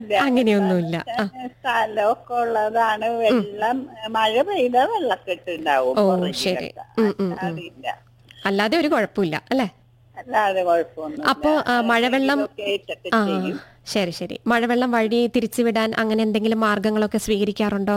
ഇല്ല. അങ്ങനെയൊന്നുമില്ല ആ സ്ഥലമൊക്കെ ഉള്ളതാണ് വെള്ളം മഴ പെയ്താൽ വെള്ളക്കെട്ട് ഉണ്ടാവും ഓ, പുറകിലൊക്കെ. ശരി. ഉം, ഉം, ഉം. അതില്ല അല്ലാതെ ഒരു കുഴപ്പമില്ല അല്ലേ അല്ലാതെ കുഴപ്പമൊന്നും അപ്പോ ആ, മഴവെള്ളം ഇട്ടൊക്കെ ആ ചെയ്യും ശരി ശരി മഴവെള്ളം വഴി തിരിച്ചുവിടാൻ അങ്ങനെ എന്തെങ്കിലും മാർഗങ്ങളൊക്കെ സ്വീകരിക്കാറുണ്ടോ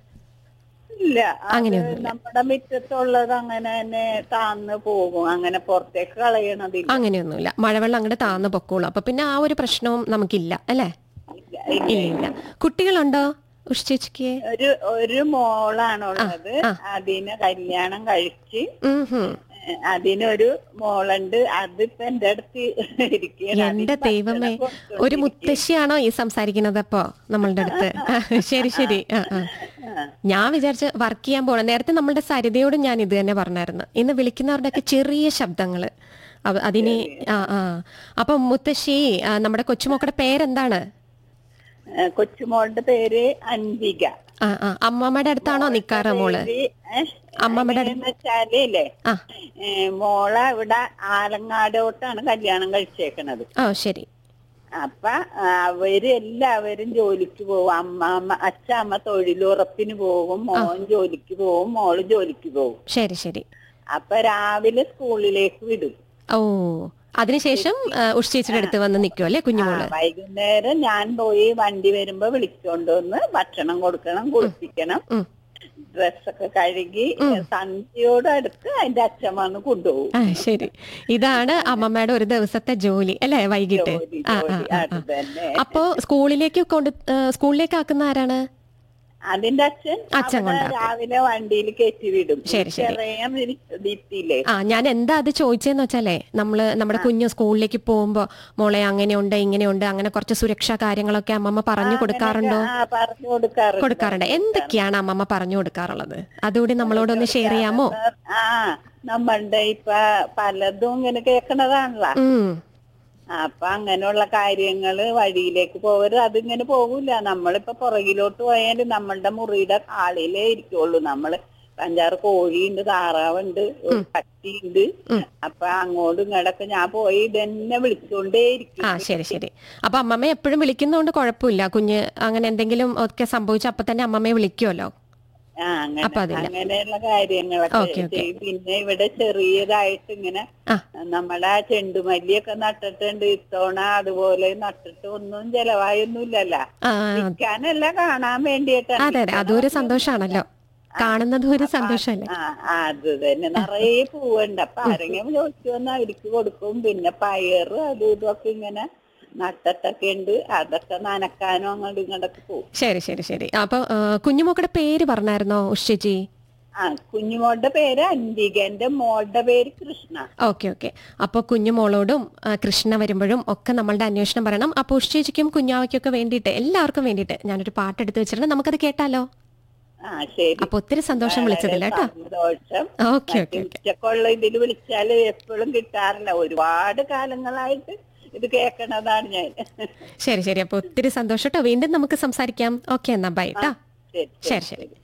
ഇല്ല അത് അങ്ങനെയൊന്നുമില്ല. നമ്മുടെ മുറ്റത്തുള്ളത് അങ്ങനെ തന്നെ താന്ന് പോകും അങ്ങനെ പുറത്തേക്ക് കളയണതില്ല അങ്ങനെയൊന്നുമില്ല മഴവെള്ളം അങ്ങോട്ട് താന്നു പൊക്കോളൂ അപ്പൊ പിന്നെ ആ ഒരു പ്രശ്നവും നമുക്കില്ല അല്ലേ ഇല്ല, ഇല്ല. ഇല്ല ഇല്ല കുട്ടികളുണ്ടോ ഉഷ് ചേച്ചിക്ക് ഒരു ഒരു മോളാണുള്ളത് ആ. അതിനെ കല്യാണം കഴിച്ച് ഉം ഹും. ഏഹ് അതിനൊരു മോളുണ്ട് അതിപ്പോ എന്റെ അടുത്ത് ഇരിക്കുകയാണ് എന്റെ അതിന് ദൈവമേ ഭക്ഷണം ഒരു കൊടുത്തോണ്ടിരിക്കുകയാണ്. മുത്തശ്ശിയാണോ ഈ സംസാരിക്കുന്നത് അപ്പോ നമ്മളുടെ അടുത്ത് ആ, ശരി ശരി ആ ആ ആ. ഞാൻ വിചാരിച്ച് വർക്ക് ചെയ്യാൻ പോകണം നേരത്തെ നമ്മളുടെ സരിതയോട് ഞാൻ ഇത് തന്നെ പറഞ്ഞായിരുന്നു ഇന്ന് വിളിക്കുന്നവരുടെയൊക്കെ ചെറിയ ശബ്ദങ്ങള് അവ- അതിന് ആ ആ അപ്പൊ മുത്തശ്ശി ആ, നമ്മുടെ കൊച്ചുമക്കളുടെ പേരെന്താണ് ഏഹ് കൊച്ചുമോളുടെ പേര് അൻവിക ആ ആ അമ്മമ്മയുടെ അടുത്താണോ നിക്കാറ് മോള് പേര്, ഏഹ്, അമ്മമ്മയുടെ എങ്ങനെയെന്ന് വെച്ചാല് ഇല്ലേ, ആ ഏഹ്, മോളെ ഇവിടെ ആലങ്ങാടോട്ടാണ് കല്യാണം കഴിച്ചേക്കണത് ആ ശരി അപ്പൊ ആ, അവര് എല്ലാവരും ജോലിക്ക് പോകും അമ്മ അമ്മ അച്ഛമ്മ തൊഴിലുറപ്പിന് പോകും മോൻ ജോലിക്ക് പോകും മോള് ജോലിക്ക് പോകും ശരി ശരി അപ്പൊ രാവിലെ സ്കൂളിലേക്ക് വിടും ഓ അതിനുശേഷം ആ, ഉഷ് ചേച്ചിയുടെ അടുത്ത് വന്ന് നിൽക്കും അല്ലേ ആ, കുഞ്ഞുമോള് വൈകുന്നേരം ഞാൻ പോയി വണ്ടി വരുമ്പോ വിളിച്ചോണ്ട് വന്ന് ഭക്ഷണം കൊടുക്കണം കുളിപ്പിക്കണം ഉം. ഡ്രസ്സൊക്കെ കഴുകി സന്ധ്യയോട് അടുത്ത് അതിന്റെ അച്ഛൻ വന്ന് കൊണ്ടുപോകും ആ ശരി ഇതാണ് അമ്മമ്മയുടെ ഒരു ദിവസത്തെ ജോലി അല്ലേ വൈകിട്ട് ജോലി, ആ ആ ജോലി, ആ അത് ആ. തന്നെ അപ്പോ സ്കൂളിലേക്ക് കൊണ്ട് ആ, സ്കൂളിലേക്ക് ആക്കുന്ന ആരാണ് അതിന്റെ അച്ഛൻ അച്ഛൻ അവിടെ കൊണ്ടാക്കും. രാവിലെ വണ്ടിയിൽ കയറ്റി വിടും ശരി, ശരി. ചെറിയ ഭിത്തിയില്ലേ ആ ഞാൻ എന്താ അത് ചോദിച്ചതെന്ന് വെച്ചാലേ നമ്മള് നമ്മുടെ കുഞ്ഞ് സ്കൂളിലേക്ക് പോകുമ്പോ മോളെ അങ്ങനെയുണ്ട് ഇങ്ങനെയുണ്ട് അങ്ങനെ കുറച്ച് സുരക്ഷാ കാര്യങ്ങളൊക്കെ അമ്മമ്മ പറഞ്ഞു കൊടുക്കാറുണ്ടോ ആ പറഞ്ഞു കൊടുക്കാറുണ്ട് കൊടുക്കാറുണ്ട് എന്തൊക്കെയാണ് അമ്മമ്മ പറഞ്ഞു കൊടുക്കാറുള്ളത് അതുകൂടി നമ്മളോടൊന്ന് ഷെയർ ചെയ്യാമോ ആ നമ്മളുടെ ഇപ്പൊ പലതും ഇങ്ങനെ കേൾക്കണതാണല്ലോ ഉം അപ്പൊ അങ്ങനെയുള്ള കാര്യങ്ങള് വഴിയിലേക്ക് പോകരുത് അതിങ്ങനെ പോകൂല നമ്മളിപ്പോ പുറകിലോട്ട് പോയാല് നമ്മളുടെ മുറിയുടെ ആളിലേ ഇരിക്കുള്ളൂ നമ്മള് അഞ്ചാറ് കോഴിയുണ്ട് താറാവുണ്ട് ഒരു പട്ടിയുണ്ട് അപ്പൊ അങ്ങോട്ടും ഇങ്ങോട്ടൊക്കെ ഞാൻ പോയി ഇതന്നെ വിളിച്ചോണ്ടേ ഇരിക്കും ആ ശരി ശരി അപ്പൊ അമ്മമ്മ എപ്പോഴും വിളിക്കുന്നതുകൊണ്ട് കുഴപ്പമില്ല കുഞ്ഞ് അങ്ങനെ എന്തെങ്കിലും ഒക്കെ സംഭവിച്ച അപ്പൊ തന്നെ അമ്മമ്മയെ വിളിക്കുമല്ലോ ആ അങ്ങനെ അപ്പൊ അതില്ല. അങ്ങനെയുള്ള കാര്യങ്ങളൊക്കെ ഓക്കെ, ഓക്കെ. ചെയ്യും. പിന്നെ ഇവിടെ ചെറിയതായിട്ട് ഇങ്ങനെ ആ. നമ്മുടെ ആ ചെണ്ടുമല്ലിയൊക്കെ നട്ടിട്ടുണ്ട് ഇത്തവണ അതുപോലെ നട്ടിട്ട് ഒന്നും ചെലവായൊന്നുമില്ലല്ലോ ആ ആ, വിൽക്കാനല്ല കാണാൻ വേണ്ടിയിട്ടാണ് അതെ അതെ അതൊരു സന്തോഷാണല്ലോ കാണുന്നതും ഒരു സന്തോഷമല്ലേ ആ ആ, അത് തന്നെ നിറയെ പൂവുണ്ട് അപ്പൊ ആരെങ്കിലും ചോദിച്ചു വന്നാൽ അവർക്ക് കൊടുക്കും പിന്നെ പയറ് അതും ഇതൊക്കെ ഇങ്ങനെ നട്ടിട്ടൊക്കെ ഉണ്ട് അതൊക്കെ നനക്കാനും അങ്ങോട്ടും ഇങ്ങോട്ടൊക്കെ പോകും ശരി ശരി ശരി അപ്പൊ ആ, കുഞ്ഞുമോക്കടെ പേര് പറഞ്ഞായിരുന്നോ ഉഷേച്ചി ആ കുഞ്ഞുമോളുടെ പേര് അൻവിക എന്റെ മോളുടെ പേര് കൃഷ്ണ ഓക്കെ ഓക്കെ അപ്പോൾ കുഞ്ഞുമോളോടും ആ, കൃഷ്ണ വരുമ്പോഴും ഒക്കെ നമ്മളുടെ അന്വേഷണം പറയണം അപ്പോൾ ഉഷേച്ചിക്കും കുഞ്ഞാവയ്ക്കൊക്കെ വേണ്ടിയിട്ട് എല്ലാവർക്കും വേണ്ടിയിട്ട് ഞാനൊരു പാട്ട് എടുത്ത് വെച്ചിട്ടുണ്ട് നമുക്കത് കേട്ടാലോ ആ ശരി അപ്പൊ ഒത്തിരി സന്തോഷം വിളിച്ചതില്ല കേട്ടോ സന്തോഷം ഓക്കെ ഓക്കെ ഓക്കെ ഉച്ചക്കുള്ള ഇതിൽ വിളിച്ചാല് എപ്പോഴും കിട്ടാറില്ല ഒരുപാട് കാലങ്ങളായിട്ട് ഇത് കേൾക്കണതാണ് ഞാൻ ശരി ശരി അപ്പൊ ഒത്തിരി സന്തോഷം കേട്ടോ വീണ്ടും നമുക്ക് സംസാരിക്കാം ഓക്കെ എന്നാ ബൈ കേട്ടോ ശരി ശരി ശരി